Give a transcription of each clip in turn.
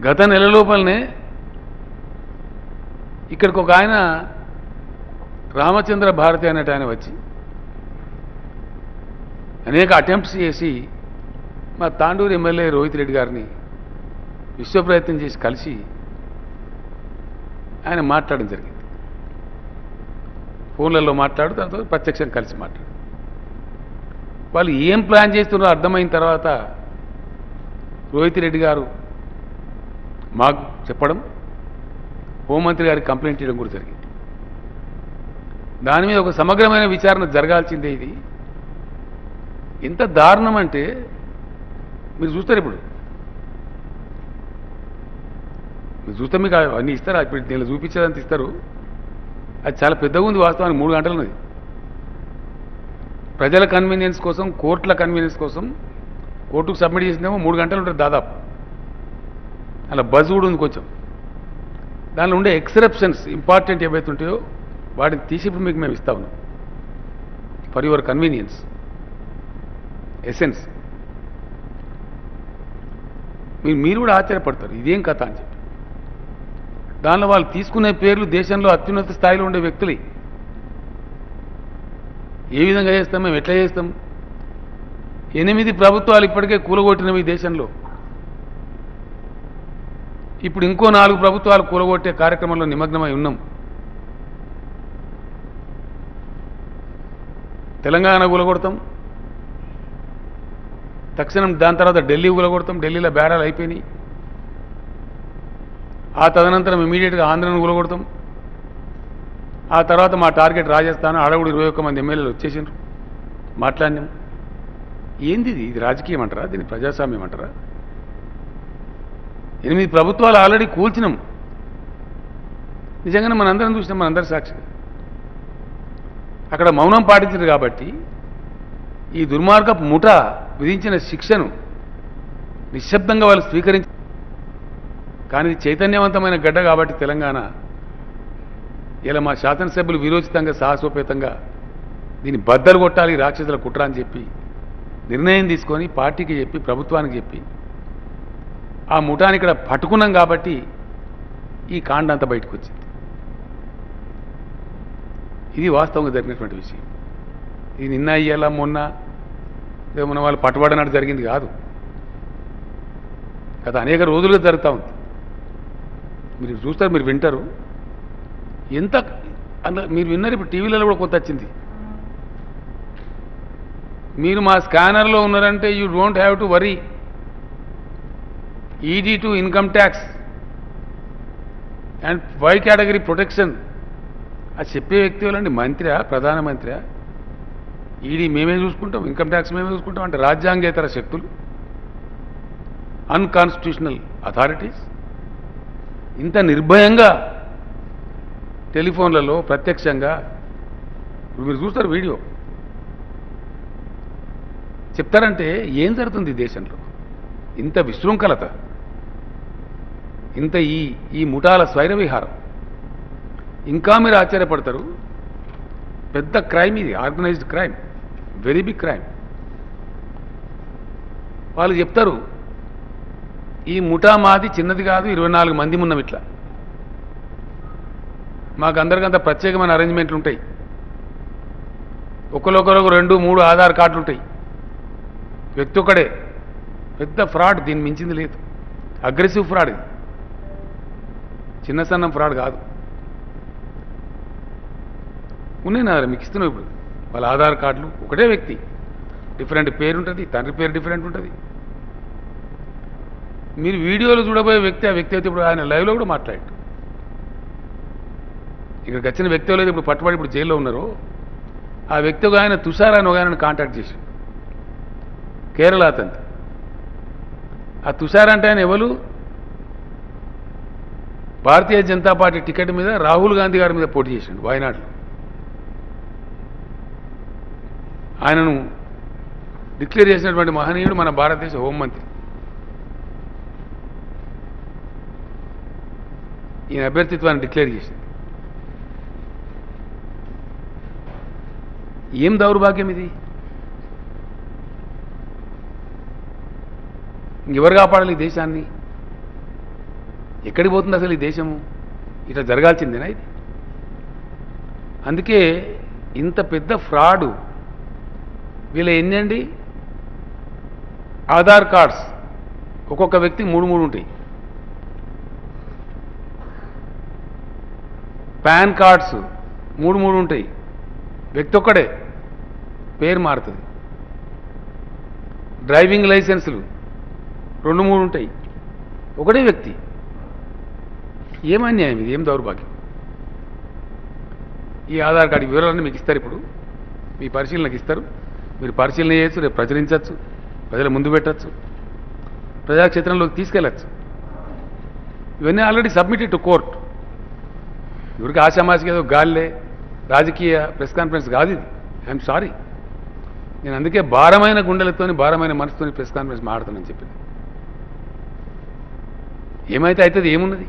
గత నెల లోపలనే ఇక్కడికి ఒక ఆయన రామచంద్ర భారతి అనేట ఆయన వచ్చి అనేక అటెంప్ట్స్ చేసి మా తాండూరు ఎమ్మెల్యే రోహిత్ రెడ్డి గారిని విశ్వ ప్రయత్నం చేసి కలిసి ఆయన మాట్లాడడం జరిగింది ఫోన్లలో మాట్లాడు దాంతో ప్రత్యక్షం కలిసి మాట్లాడు వాళ్ళు ఏం ప్లాన్ చేస్తున్నారో అర్థమైన తర్వాత రోహిత్ రెడ్డి గారు మాకు చెప్పడం హోంమంత్రి గారికి కంప్లైంట్ చేయడం కూడా జరిగింది దాని మీద ఒక సమగ్రమైన విచారణ జరగాల్సిందే ఇది ఎంత దారుణం అంటే మీరు చూస్తారు ఇప్పుడు మీరు చూస్తే మీకు అన్నీ ఇస్తారా ఇప్పుడు దీనిలో చూపించేదంత ఇస్తారు అది చాలా పెద్దగా ఉంది వాస్తవానికి మూడు గంటలు ఉన్నది ప్రజల కన్వీనియన్స్ కోసం కోర్టుల కన్వీనియన్స్ కోసం కోర్టుకు సబ్మిట్ చేసిందేమో మూడు గంటలు ఉంటుంది దాదాపు అలా బజ్ కూడా ఉంది కొంచెం దానిలో ఉండే ఎక్సెప్షన్స్ ఇంపార్టెంట్ ఏవైతే ఉంటాయో వాటిని తీసి ఇప్పుడు మీకు మేము ఇస్తా ఉన్నాం ఫర్ యువర్ కన్వీనియన్స్ ఎసెన్స్ మీరు మీరు కూడా ఆశ్చర్యపడతారు ఇదేం కథ అని చెప్పి దానిలో వాళ్ళు తీసుకునే పేర్లు దేశంలో అత్యున్నత స్థాయిలో ఉండే వ్యక్తులే ఏ విధంగా చేస్తాం మేము ఎట్లా చేస్తాం ఎనిమిది ప్రభుత్వాలు ఇప్పటికే కూలగొట్టినవి ఈ దేశంలో ఇప్పుడు ఇంకో నాలుగు ప్రభుత్వాలు కూలగొట్టే కార్యక్రమంలో నిమగ్నమై ఉన్నాం తెలంగాణ కూలగొడతాం తక్షణం దాని తర్వాత ఢిల్లీ కూలగొడతాం ఢిల్లీలో బేరాలు అయిపోయినాయి ఆ తదనంతరం ఇమీడియట్గా ఆంధ్రను కూలగొడతాం ఆ తర్వాత మా టార్గెట్ రాజస్థాన్ అడవుడు ఇరవై ఒక్క మంది ఎమ్మెల్యేలు వచ్చేసిండ్రు మాట్లాడినాం ఏంది ఇది ఇది రాజకీయం అంటారా దీన్ని ప్రజాస్వామ్యం అంటారా ఎనిమిది ప్రభుత్వాలు ఆల్రెడీ కూల్చినాం నిజంగానే మనందరం చూసినాం మనందరి సాక్షి అక్కడ మౌనం పాటించారు కాబట్టి ఈ దుర్మార్గపు ముఠ విధించిన శిక్షను నిశ్శబ్దంగా వాళ్ళు స్వీకరించి కానీ ఇది చైతన్యవంతమైన గడ్డ కాబట్టి తెలంగాణ ఇలా మా శాసనసభ్యులు విరోచితంగా సాహసోపేతంగా దీన్ని బద్దలు కొట్టాలి ఈ రాక్షసుల కుట్ర అని చెప్పి నిర్ణయం తీసుకొని పార్టీకి చెప్పి ప్రభుత్వానికి చెప్పి ఆ ముఠాన్ని ఇక్కడ పట్టుకున్నాం కాబట్టి ఈ కాండ అంతా బయటకు వచ్చింది ఇది వాస్తవంగా జరిగినటువంటి విషయం ఇది నిన్న ఇయ్యాల మొన్న ఏదో మన వాళ్ళు పట్టుబడినట్టు జరిగింది కాదు గత అనేక రోజులుగా జరుగుతూ ఉంది మీరు చూస్తారు మీరు వింటారు ఎంత అంద మీరు విన్నారు ఇప్పుడు టీవీలలో కూడా కొంత వచ్చింది మీరు మా స్కానర్లో ఉన్నారంటే you don't have to worry ED to income tax and Y category protection అది చెప్పే వ్యక్తి వాళ్ళండి మంత్రియా ప్రధానమంత్రియా ఈడీ మేమే చూసుకుంటాం ఇన్కమ్ ట్యాక్స్ మేమే చూసుకుంటాం అంటే రాజ్యాంగేతర శక్తులు అన్కాన్స్టిట్యూషనల్ అథారిటీస్ ఇంత నిర్భయంగా టెలిఫోన్లలో ప్రత్యక్షంగా ఇప్పుడు మీరు చూస్తారు వీడియో చెప్తారంటే ఏం జరుగుతుంది ఈ దేశంలో ఇంత విశృంఖలత ఇంత ఈ ఈ ముఠాల స్వైర విహారం ఇంకా మీరు ఆశ్చర్యపడతారు పెద్ద క్రైమ్ ఇది organised crime very big crime వాళ్ళు చెప్తారు ఈ ముఠా మాది చిన్నది కాదు ఇరవై నాలుగు మంది ఉన్నాం ఇట్లా మాకు అందరికంత ప్రత్యేకమైన అరేంజ్మెంట్లు ఉంటాయి ఒకరొకరకు రెండు మూడు ఆధార్ కార్డులు ఉంటాయి వ్యక్తి ఒకడే పెద్ద ఫ్రాడ్ దీన్ని మించింది లేదు అగ్రెసివ్ ఫ్రాడ్ ఇది చిన్న సన్నం ఫ్రాడ్ కాదు ఉన్నాయి నా దగ్గర మీకు ఇస్తున్నావు ఇప్పుడు వాళ్ళ ఆధార్ కార్డులు ఒకటే వ్యక్తి డిఫరెంట్ పేరు ఉంటుంది తండ్రి పేరు డిఫరెంట్ ఉంటుంది మీరు వీడియోలో చూడబోయే వ్యక్తి ఆ వ్యక్తి అయితే ఇప్పుడు ఆయన లైవ్లో కూడా మాట్లాడాడు ఇక్కడికి వచ్చిన వ్యక్తి ఎవరైతే ఇప్పుడు పట్టుబడి ఇప్పుడు జైల్లో ఉన్నారో ఆ వ్యక్తి ఒక ఆయన తుషార్ అని ఒక ఆయన కాంటాక్ట్ చేసి కేరళ అతను ఆ తుషార్ అంటే ఆయన ఎవరు భారతీయ జనతా పార్టీ టికెట్ మీద రాహుల్ గాంధీ గారి మీద పోటీ చేసిండు వాయనాడులో ఆయనను డిక్లేర్ చేసినటువంటి మహనీయుడు మన భారతదేశ హోంమంత్రి ఈయన అభ్యర్థిత్వాన్ని డిక్లేర్ చేసింది ఏం దౌర్భాగ్యం ఇది ఇంకెవరు కాపాడాలి ఈ దేశాన్ని ఎక్కడికి పోతుంది అసలు ఈ దేశము ఇట్లా జరగాల్సిందేనా ఇది అందుకే ఇంత పెద్ద ఫ్రాడు వీళ్ళ ఎన్నండి ఆధార్ కార్డ్స్ ఒక్కొక్క వ్యక్తికి మూడు మూడు ఉంటాయి పాన్ కార్డ్స్ మూడు మూడు ఉంటాయి వ్యక్తి ఒక్కడే పేరు మారుతుంది డ్రైవింగ్ లైసెన్సులు రెండు మూడు ఉంటాయి ఒకటే వ్యక్తి ఏం అన్యాయం ఇది ఏం దౌర్భాగ్యం ఈ ఆధార్ కార్డు వివరాలన్నీ మీకు ఇస్తారు ఇప్పుడు మీ పరిశీలనకి ఇస్తారు మీరు పరిశీలన చేయొచ్చు రేపు ప్రచురించవచ్చు ప్రజల ముందు పెట్టచ్చు ప్రజాక్షేత్రంలోకి తీసుకెళ్ళచ్చు ఇవన్నీ ఆల్రెడీ సబ్మిటెడ్ టు కోర్ట్ ఎవరికి ఆశామాసికి ఏదో గాల్లే రాజకీయ ప్రెస్ కాన్ఫరెన్స్ కాదు ఇది ఐఎమ్ సారీ నేను అందుకే భారమైన గుండెలతోని భారమైన మనసుతోని ప్రెస్ కాన్ఫరెన్స్ మాట్లాడుతానని చెప్పింది ఏమైతే అవుతుంది ఏమున్నది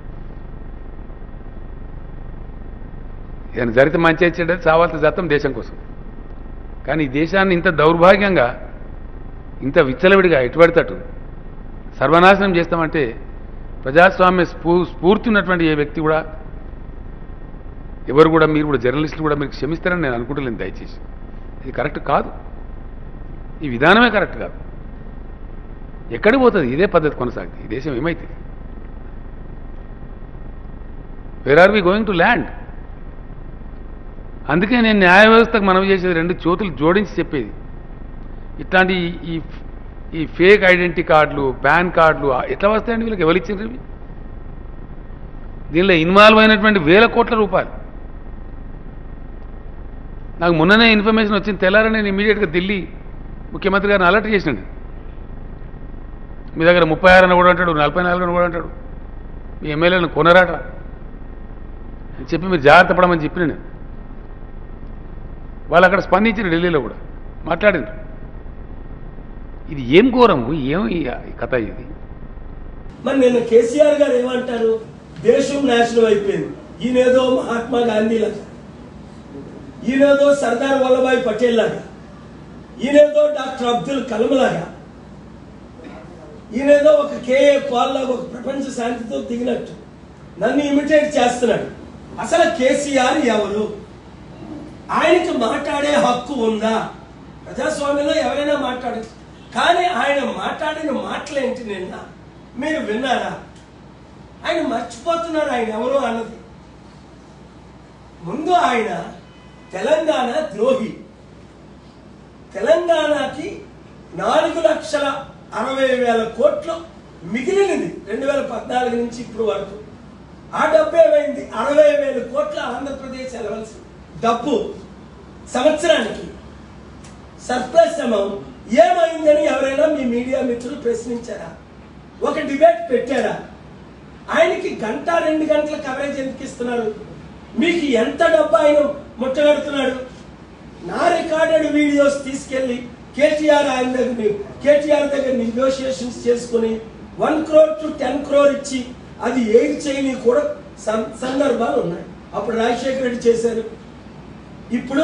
ఏదైనా జరిగితే మంచి వచ్చేటది చావాల్సిన జతం దేశం కోసం కానీ ఈ దేశాన్ని ఇంత దౌర్భాగ్యంగా ఇంత విచ్చలవిడిగా ఎటుపడితట్టు సర్వనాశనం చేస్తామంటే ప్రజాస్వామ్య స్ఫూ స్ఫూర్తి ఉన్నటువంటి ఏ వ్యక్తి కూడా ఎవరు కూడా మీరు కూడా జర్నలిస్టులు కూడా మీరు క్షమిస్తారని నేను అనుకుంటలేను దయచేసి ఇది కరెక్ట్ కాదు ఈ విధానమే కరెక్ట్ కాదు ఎక్కడికి పోతుంది ఇదే పద్ధతి కొనసాగుతుంది ఈ దేశం ఏమైతుంది where are we going to land అందుకే నేను న్యాయ వ్యవస్థకు మనవి చేసేది రెండు చేతులు జోడించి చెప్పేది ఇట్లాంటి ఈ- ఈ ఈ ఫేక్ ఐడెంటిటీ కార్డులు పాన్ కార్డులు ఎట్లా వస్తాయండి వీళ్ళకి ఎవరు ఇచ్చిండ్రు ఇవి దీనిలో ఇన్వాల్వ్ అయినటువంటి వేల కోట్ల రూపాయలు నాకు మొన్ననే ఇన్ఫర్మేషన్ వచ్చింది తెల్లారని నేను ఇమీడియట్గా ఢిల్లీ ముఖ్యమంత్రి గారిని అలర్ట్ చేసినాడు మీ దగ్గర ముప్పై ఆరు అని కూడా అంటాడు నలభై నాలుగు అని కూడా అంటాడు మీ ఎమ్మెల్యేలను కొనరాట అని చెప్పి మీరు జాగ్రత్త పడమని చెప్పిన నేను వాళ్ళు అక్కడ స్పందించారు ఢిల్లీలో కూడా మాట్లాడిండ్రు ఇది ఏం ఘోరము ఏం ఈ ఈ కథ ఇది మరి నిన్న కేసీఆర్ గారు ఏమంటారు దేశం నాశనం అయిపోయింది ఈయనేదో మహాత్మా గాంధీ లాగా ఈయనేదో సర్దార్ వల్లభాయ్ పటేల్ లాగా ఈయనేదో డాక్టర్ అబ్దుల్ కలాం లాగా ఈయనేదో ఒక కేఏ పాల్ లాగా ఒక ప్రపంచ శాంతితో దిగినట్టు నన్ను ఇమిటేట్ చేస్తున్నాడు అసలు కేసీఆర్ ఎవరు ఆయనకి మాట్లాడే హక్కు ఉందా ప్రజాస్వామ్యంలో ఎవరైనా మాట్లాడచ్చు కానీ ఆయన మాట్లాడిన మాటలేంటి నిన్న మీరు విన్నారా ఆయన మర్చిపోతున్నారు ఆయన ఎవరు అన్నది ముందు ఆయన తెలంగాణ ద్రోహి తెలంగాణకి నాలుగు లక్షల అరవై వేల కోట్లు మిగిలినది రెండు వేల పద్నాలుగు నుంచి ఇప్పుడు వరకు ఆ డబ్బు ఏమైంది అరవై వేల కోట్ల ఆంధ్రప్రదేశ్ వెళ్ళవలసి డబ్బు సంవత్సరానికి సర్ప్లస్ అమౌంట్ ఏమైందని ఎవరైనా మీ మీడియా మిత్రులు ప్రశ్నించారా ఒక డిబేట్ పెట్టారా ఆయనకి గంట రెండు గంటల కవరేజ్ ఎందుకు ఇస్తున్నారు మీకు ఎంత డబ్బు ఆయన ముట్టగడుతున్నాడు నా రికార్డెడ్ వీడియోస్ తీసుకెళ్లి కేటీఆర్ ఆయన దగ్గర కేటీఆర్ దగ్గర నెగోషియేషన్స్ చేసుకుని one crore to ten crore ఇచ్చి అది ఏది చేయని కూడా సం- సందర్భాలు ఉన్నాయి అప్పుడు రాజశేఖర రెడ్డి చేశారు ఇప్పుడు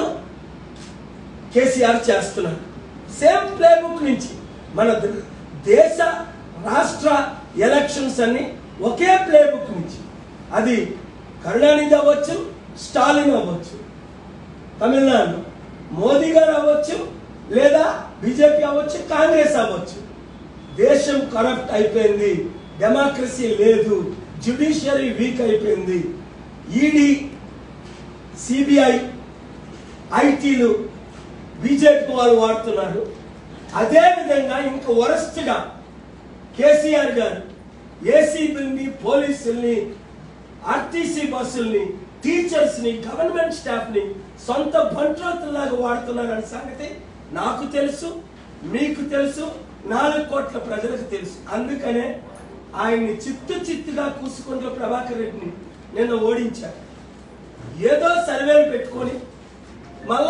కేసీఆర్ చేస్తున్నారు సేమ్ ప్లే బుక్ నుంచి మన ద- దేశ రాష్ట్ర ఎలక్షన్స్ అన్ని ఒకే ప్లే బుక్ నుంచి అది కరుణానిధి అవ్వచ్చు స్టాలిన్ అవ్వచ్చు తమిళనాడు మోదీ గారు అవ్వచ్చు లేదా బీజేపీ అవ్వచ్చు కాంగ్రెస్ అవ్వచ్చు దేశం కరప్ట్ అయిపోయింది డెమోక్రసీ లేదు జ్యుడిషియరీ వీక్ అయిపోయింది ఈడీ సిబిఐ ఐటీలు బీజేపీ వాళ్ళు వాడుతున్నారు అదే విధంగా ఇంకా వరస్ట్గా కేసీఆర్ గారు ఏసీబీని పోలీసుల్ని ఆర్టీసీ బస్సుల్ని టీచర్స్ ని గవర్నమెంట్ స్టాఫ్ ని సొంత బంట్రోతుల్లాగా వాడుతున్నారనే సంగతి నాకు తెలుసు మీకు తెలుసు నాలుగు కోట్ల ప్రజలకు తెలుసు అందుకనే ఆయన్ని చిత్తు చిత్తుగా కూసుకుంటున్న ప్రభాకర్ రెడ్డిని నిన్న ఓడించారు ఏదో సర్వేలు పెట్టుకొని మళ్ళా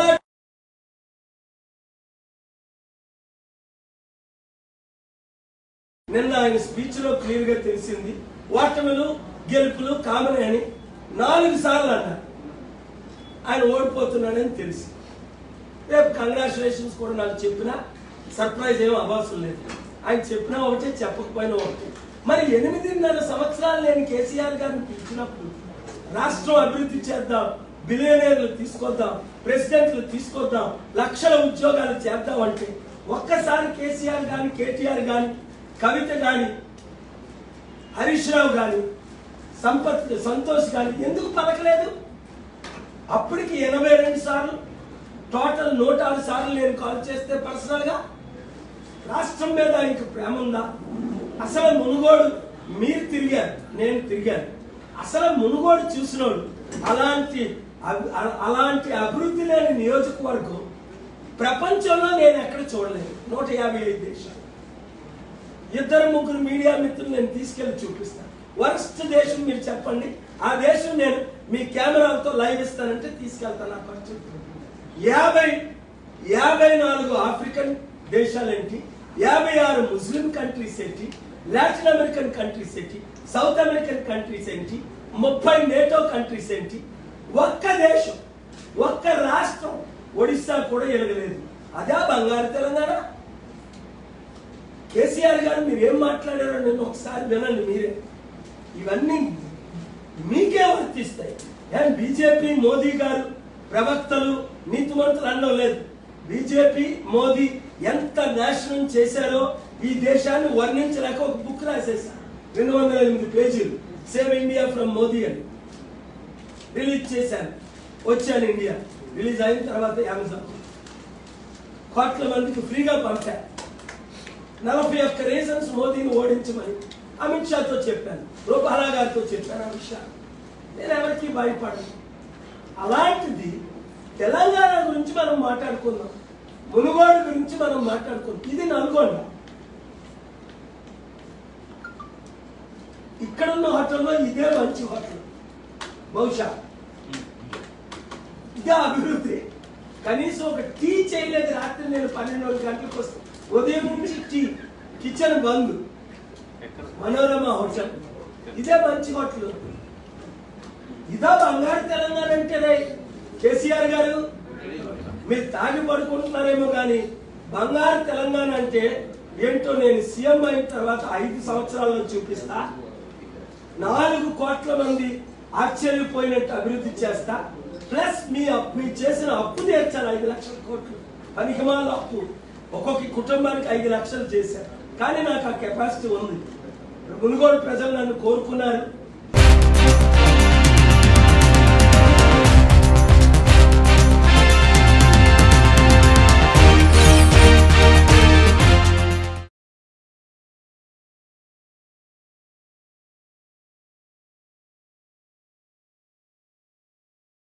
నిన్న ఆయన స్పీచ్ లో క్లియర్ గా తెలిసింది ఓటములు గెలుపులు కామన్ అని నాలుగు సార్లు అన్నారు ఆయన ఓడిపోతున్నాడని తెలిసి రేపు కంగ్రాచులేషన్స్ కూడా నాకు చెప్పినా సర్ప్రైజ్ ఏం అవ్వాల్సిన లేదు ఆయన చెప్పినా ఒకటే చెప్పకపోయినా ఒకటి మరి ఎనిమిదిన్నర సంవత్సరాలు నేను కేసీఆర్ గారిని పిలిచినప్పుడు రాష్ట్రం అభివృద్ధి చేద్దాం బిలియనీర్లు తీసుకొద్దాం ప్రెసిడెంట్లు తీసుకొద్దాం లక్షల ఉద్యోగాలు చేద్దాం అంటే ఒక్కసారి కేసీఆర్ గాని కేటీఆర్ గాని కవిత గాని హరీష్ రావు గాని సంపత్ సంతోష్ గాని ఎందుకు పలకలేదు అప్పటికి ఎనభై రెండు సార్లు టోటల్ నూట ఆరు సార్లు నేను కాల్ చేస్తే పర్సనల్ గా రాష్ట్రం మీద ఆయనకు ప్రేమ ఉందా అసలు మునుగోడు మీరు తిరిగారు నేను తిరిగాను అసలు మునుగోడు చూసినోడు అలాంటి అభి- అ- అలాంటి అభివృద్ధి లేని నియోజకవర్గం ప్రపంచంలో నేను ఎక్కడ చూడలేదు నూట యాభై ఐదు దేశాలు ఇద్దరు ముగ్గురు మీడియా మిత్రులు నేను తీసుకెళ్లి చూపిస్తాను వరస్ట్ దేశం మీరు చెప్పండి ఆ దేశం నేను మీ కెమెరాలతో లైవ్ ఇస్తానంటే తీసుకెళ్తాను ఆ పరిస్థితి యాభై యాభై నాలుగు ఆఫ్రికన్ దేశాలేంటి యాభై ఆరు ముస్లిం కంట్రీస్ ఏంటి లాటిన్ అమెరికన్ కంట్రీస్ ఏంటి సౌత్ అమెరికన్ కంట్రీస్ ఏంటి ముప్పై నేటో కంట్రీస్ ఏంటి ఒక్క దేశం ఒక్క రాష్ట్రం ఒడిశా కూడా ఎలగలేదు అదే బంగారు తెలంగాణ కేసీఆర్ గారు మీరు ఏం మాట్లాడారో నేను ఒకసారి వినండి మీరే ఇవన్నీ మీకే వర్తిస్తాయి ఏం బీజేపీ మోదీ గారు ప్రవక్తలు నీతిమంతులు అనడం లేదు బీజేపీ మోదీ ఎంత నాశనం చేశారో ఈ దేశాన్ని వర్ణించలేక ఒక బుక్ రాసేశారు రెండు వందల ఎనిమిది పేజీలు సేవ్ ఇండియా ఫ్రమ్ మోదీ అని రిలీజ్ చేశాను వచ్చాను ఇండియా రిలీజ్ అయిన తర్వాత అమెజాన్ కోట్ల మందికి ఫ్రీగా పంపాను నలభై ఒక్క రీజన్స్ మోదీని ఓడించమని అమిత్ షాతో చెప్పాను రూపాలా గారితో చెప్పాను అమిత్ షా నేను ఎవరికి భయపడను అలాంటిది తెలంగాణ గురించి మనం మాట్లాడుకుందాం మునుగోడు గురించి మనం మాట్లాడుకుందాం ఇది నల్గొండ ఇక్కడున్న హోటల్లో ఇదే మంచి హోటల్ బహుశా ఇదే అభివృద్ధి కనీసం ఒక టీ చేయలేదు రాత్రి నేను పన్నెండు గంటలకు వస్తాను ఉదయం నుంచి టీ కిచెన్ బంద్ మనోరమ హోటల్ ఇదే మంచి హోటల్ ఇదా బంగారు తెలంగాణ అంటేనే కేసీఆర్ గారు మీరు తాగి పడుకుంటున్నారేమో కానీ బంగారు తెలంగాణ అంటే ఏంటో నేను సీఎం అయిన తర్వాత ఐదు సంవత్సరాల్లో చూపిస్తా నాలుగు కోట్ల మంది ఆశ్చర్యపోయినట్టు అభివృద్ధి చేస్తా ప్లస్ మీ అప్పు మీరు చేసిన అప్పు తీర్చాలి ఐదు లక్షల కోట్లు పనికిమాల అప్పు ఒక్కొక్క కుటుంబానికి ఐదు లక్షలు చేశారు కానీ నాకు ఆ కెపాసిటీ ఉంది మునుగోడు ప్రజలు నన్ను కోరుకున్నారు